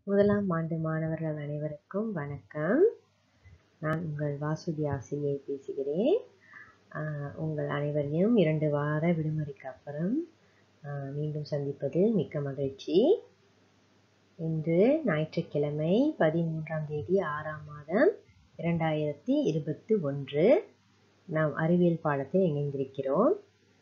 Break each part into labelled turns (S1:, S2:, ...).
S1: முதலாம் ஆண்டு மாணவர்கள் அனைவருக்கும் வணக்கம் நான் உங்கள் வாசுதி ஆசிரியை பேசுகிறேன் ஆஹ் உங்கள் அனைவரையும் இரண்டு வார விடுமுறைக்கு அப்புறம் ஆஹ் மீண்டும் சந்திப்பது மிக்க மகிழ்ச்சி இன்று ஞாயிற்றுக்கிழமை பதிமூன்றாம் தேதி ஆறாம் மாதம் இரண்டாயிரத்தி இருபத்தி ஒன்று நாம் அறிவியல் பாடத்தில் இணைந்திருக்கிறோம்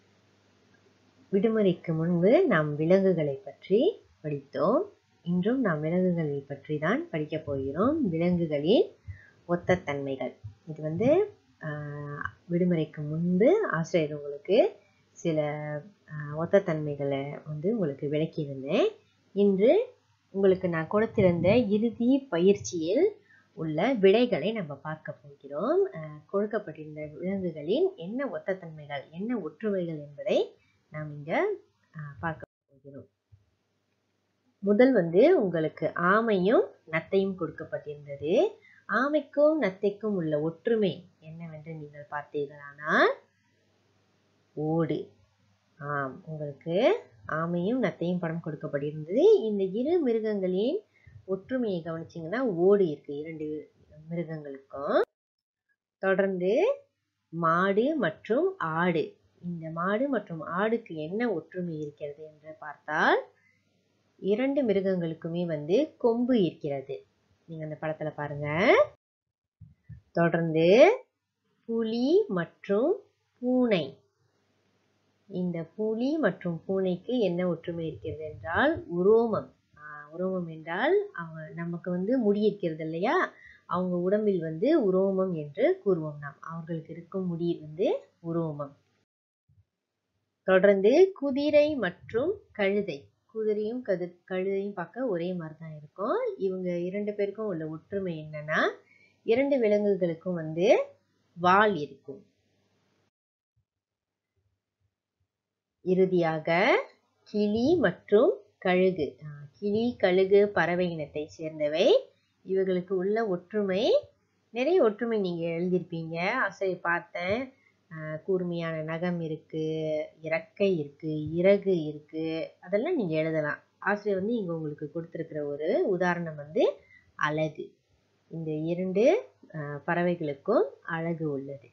S1: விடுமுறைக்கு முன்பு நாம் விலங்குகளை பற்றி படித்தோம் இன்றும் நாம் விலங்குகளை பற்றி தான் படிக்கப் போகிறோம் விலங்குகளின் ஒத்த தன்மைகள் இது வந்து ஆஹ், விடுமுறைக்கு முன்பு ஆசிரியர் உங்களுக்கு சில ஆஹ், ஒத்த தன்மைகளை வந்து உங்களுக்கு விளக்கியிருந்தேன் இன்று உங்களுக்கு நான் கொடுத்திருந்த இறுதி பயிற்சியில் உள்ள விடைகளை நம்ம பார்க்க போகிறோம் ஆஹ், கொடுக்கப்பட்டிருந்த விலங்குகளின் என்ன ஒத்த தன்மைகள் என்ன ஒற்றுமைகள் என்பதை நாம் இங்க ஆஹ், பார்க்க போகிறோம் முதல் வந்து உங்களுக்கு ஆமையும் நத்தையும் கொடுக்கப்பட்டிருந்தது ஆமைக்கும் நத்தைக்கும் உள்ள ஒற்றுமை என்னவென்று நீங்கள் பார்த்தீர்களானால் ஓடு ஆம் உங்களுக்கு ஆமையும் நத்தையும் படம் கொடுக்கப்பட்டிருந்தது இந்த இரு மிருகங்களின் ஒற்றுமையை கவனிச்சிங்கன்னா ஓடு இருக்கு இரண்டு மிருகங்களுக்கும் தொடர்ந்து மாடு மற்றும் ஆடு இந்த மாடு மற்றும் ஆடுக்கு என்ன ஒற்றுமை இருக்கிறது என்று பார்த்தால் இரண்டு மிருகங்களுக்குமே வந்து கொம்பு இருக்கிறது நீங்க அந்த படத்துல பாருங்க தொடர்ந்து புலி மற்றும் பூனை இந்த புலி மற்றும் பூனைக்கு என்ன ஒற்றுமை இருக்கிறது என்றால் உரோமம் ஆஹ் உரோமம் என்றால் அவங்க நமக்கு வந்து முடி இருக்கிறது இல்லையா அவங்க உடம்பில் வந்து உரோமம் என்று கூறுவோம் நாம் அவர்களுக்கு இருக்கும் முடி வந்து உரோமம் தொடர்ந்து குதிரை மற்றும் கழுதை குதிரையும் கது கழுதையும் பார்க்க ஒரே மாதிரி தான் இருக்கும் இவங்க இரண்டு பேருக்கும் உள்ள ஒற்றுமை என்னன்னா இரண்டு விலங்குகளுக்கும் வந்து வால் இருக்கும் இறுதியாக கிளி மற்றும் கழுகு ஆஹ் கிளி கழுகு பறவை இனத்தை சேர்ந்தவை இவர்களுக்கு உள்ள ஒற்றுமை நிறைய ஒற்றுமை நீங்க எழுதியிருப்பீங்க ஆசிரியர் பார்த்தேன் ஆஹ் கூர்மையான நகம் இருக்கு இறக்கை இருக்கு இறகு இருக்கு அதெல்லாம் நீங்க எழுதலாம் ஆசிரியர் வந்து இங்க உங்களுக்கு கொடுத்திருக்கிற ஒரு உதாரணம் வந்து அழகு இந்த இரண்டு ஆஹ் பறவைகளுக்கும் அழகு உள்ளது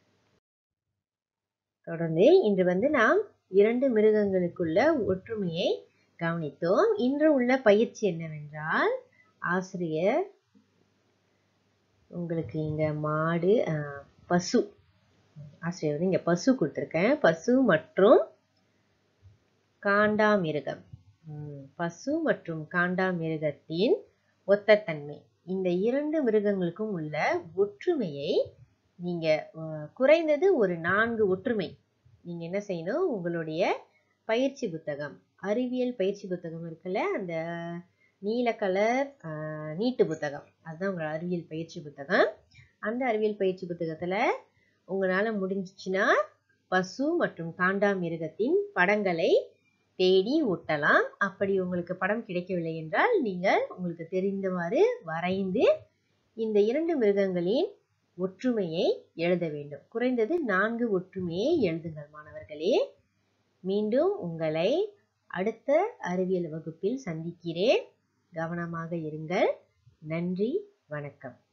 S1: தொடர்ந்து இன்று வந்து நாம் இரண்டு மிருகங்களுக்குள்ள ஒற்றுமையை கவனித்தோம் இன்று உள்ள பயிற்சி என்னவென்றால் ஆசிரியர் உங்களுக்கு இங்க மாடு ஆஹ் பசு ஆசிரியர் வந்து இங்க பசு கொடுத்துருக்கேன் பசு மற்றும் காண்டாமிருகம் ம், பசு மற்றும் காண்டாமிருகத்தின் ஒத்த தன்மை இந்த இரண்டு மிருகங்களுக்கும் உள்ள ஒற்றுமையை நீங்க அஹ், குறைந்தது ஒரு நான்கு ஒற்றுமை நீங்க என்ன செய்யணும் உங்களுடைய பயிற்சி புத்தகம் அறிவியல் பயிற்சி புத்தகம் இருக்குல்ல அந்த நீல கலர் ஆஹ், நீட்டு புத்தகம் அதுதான் உங்க அறிவியல் பயிற்சி புத்தகம் அந்த அறிவியல் பயிற்சி புத்தகத்துல உங்களால முடிஞ்சிச்சுன்னா பசு மற்றும் காண்டாமிருகத்தின் படங்களை தேடி ஒட்டலாம் அப்படி உங்களுக்கு படம் கிடைக்கவில்லை என்றால் நீங்கள் உங்களுக்கு தெரிந்தவாறு வரைந்து இந்த இரண்டு மிருகங்களின் ஒற்றுமையை எழுத வேண்டும் குறைந்தது நான்கு ஒற்றுமையை எழுதுங்கள் மாணவர்களே மீண்டும் உங்களை அடுத்த அறிவியல் வகுப்பில் சந்திக்கிறேன் கவனமாக இருங்கள் நன்றி வணக்கம்